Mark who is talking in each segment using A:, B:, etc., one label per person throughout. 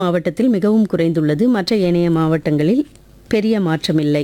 A: மாவட்டத்தில் மிகவும் குறைந்துள்ளது மற்ற ஏனைய மாவட்டங்களில் பெரிய மாற்றமில்லை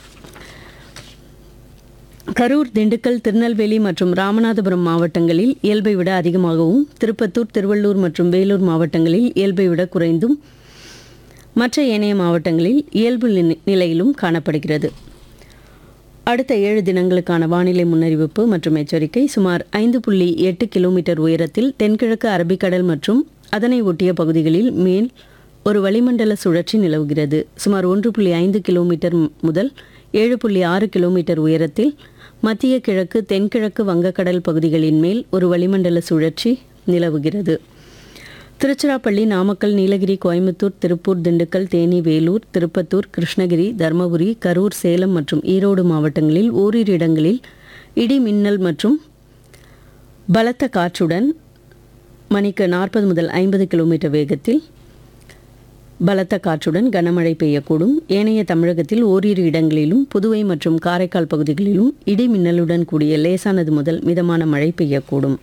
A: கரூர் திண்டுக்கல் திருநெல்வேலி மற்றும் ராமநாதபுரம் மாவட்டங்களில் இயல்பை விட அதிகமாகவும் திருப்பத்தூர் திருவள்ளூர் மற்றும் வேலூர் மாவட்டங்களில் இயல்பை விட குறைந்தும் மற்ற ஏனைய மாவட்டங்களில் இயல்பு நிலை- நிலையிலும் காணப்படுகிறது அடுத்த ஏழு தினங்களுக்கான வானிலை முன்னறிவிப்பு மற்றும் எச்சரிக்கை சுமார் ஐந்து புள்ளி எட்டு கிலோமீட்டர் உயரத்தில் தென்கிழக்கு அரபிக்கடல் மற்றும் அதனை ஒட்டிய பகுதிகளில் மேல் ஒரு வளிமண்டல சுழற்சி நிலவுகிறது சுமார் ஒன்று புள்ளி ஐந்து கிலோமீட்டர் மு- முதல் ஏழு புள்ளி ஆறு கிலோமீட்டர் உயரத்தில் மத்திய கிழக்கு தென்கிழக்கு வங்கக்கடல் பகுதிகளின் மேல் ஒரு வளிமண்டல சுழற்சி நிலவுகிறது திருச்சிராப்பள்ளி நாமக்கல் நீலகிரி கோயம்புத்தூர் திருப்பூர் திண்டுக்கல் தேனி வேலூர் திருப்பத்தூர் கிருஷ்ணகிரி தருமபுரி கரூர் சேலம் மற்றும் ஈரோடு மாவட்டங்களில் ஓரிரு இடங்களில் இடி மின்னல் மற்றும் பலத்த காற்றுடன் மணிக்கு நாற்பது முதல் ஐம்பது கிலோமீட்டர் வேகத்தில் பலத்த காற்றுடன் கனமழை பெய்யக்கூடும் ஏனைய தமிழகத்தில் ஓரிரு இடங்களிலும் புதுவை மற்றும் காரைக்கால் பகுதிகளிலும் இடி மின்னலுடன் கூடிய லேசானது முதல் மிதமான மழை பெய்யக்கூடும்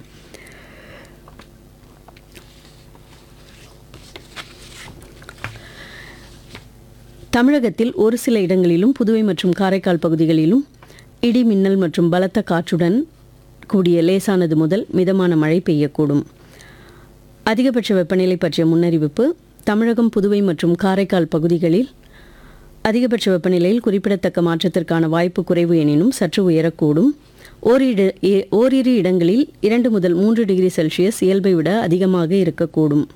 A: தமிழகத்தில் ஒரு சில இடங்களிலும் புதுவை மற்றும் காரைக்கால் பகுதிகளிலும் இடி மின்னல் மற்றும் பலத்த காற்றுடன் கூடிய லேசானது முதல் மிதமான மழை பெய்யக்கூடும் அதிகபட்ச வெப்பநிலை பற்றிய முன்னறிவிப்பு தமிழகம் புதுவை மற்றும் காரைக்கால் பகுதிகளில் அதிகபட்ச வெப்பநிலையில் குறிப்பிடத்தக்க மாற்றத்திற்கான வாய்ப்பு குறைவு எனினும் சற்று உயரக்கூடும் ஓரிரு இ- ஓரிரு இடங்களில் இரண்டு முதல் மூன்று டிகிரி செல்சியஸ் இயல்பை விட அதிகமாக இருக்கக்கூடும்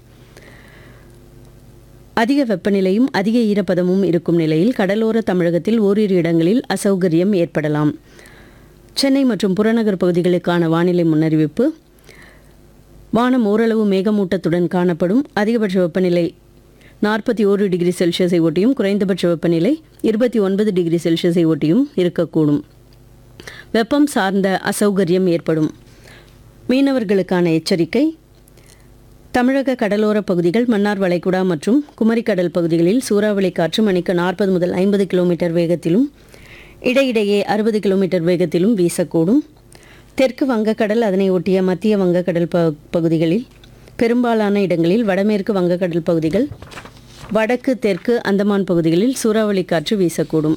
A: அதிக வெப்பநிலையும் அதிக ஈரப்பதமும் இருக்கும் நிலையில் கடலோர தமிழகத்தில் ஓரிரு இடங்களில் அசௌகரியம் ஏற்படலாம் சென்னை மற்றும் புறநகர் பகுதிகளுக்கான வானிலை முன்னறிவிப்பு வானம் ஓரளவு மேகமூட்டத்துடன் காணப்படும் அதிகபட்ச வெப்பநிலை நாற்பத்தி ஓரு டிகிரி செல்சியஸை ஒட்டியும் குறைந்தபட்ச வெப்பநிலை இருபத்தி ஒன்பது டிகிரி செல்சியஸை ஒட்டியும் இருக்கக்கூடும் வெப்பம் சார்ந்த அசௌகரியம் ஏற்படும் மீனவர்களுக்கான எச்சரிக்கை தமிழக கடலோர பகுதிகள் மன்னார் வளைகுடா மற்றும் குமரிக்கடல் பகுதிகளில் சூறாவளி காற்று மணிக்கு நாற்பது முதல் ஐம்பது கிலோமீட்டர் வேகத்திலும் இடையிடையே அறுபது கிலோமீட்டர் வேகத்திலும் வீசக்கூடும் தெற்கு வங்கக்கடல் அதனை ஒட்டிய மத்திய வங்கக்கடல் ப பகுதிகளில் பெரும்பாலான இடங்களில் வடமேற்கு வங்கக்கடல் பகுதிகள் வடக்கு தெற்கு அந்தமான் பகுதிகளில் சூறாவளி காற்று வீசக்கூடும்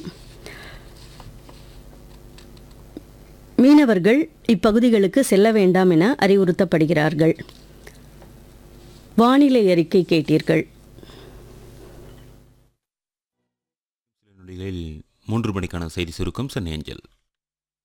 A: மீனவர்கள் இப்பகுதிகளுக்கு செல்ல வேண்டாம் என அறிவுறுத்தப்படுகிறார்கள் வானிலை அறிக்கை கேட்டீர்கள்
B: சில நொடிகளில் மூன்று மணிக்கான செய்தி சுருக்கம் சென்னை அஞ்சல்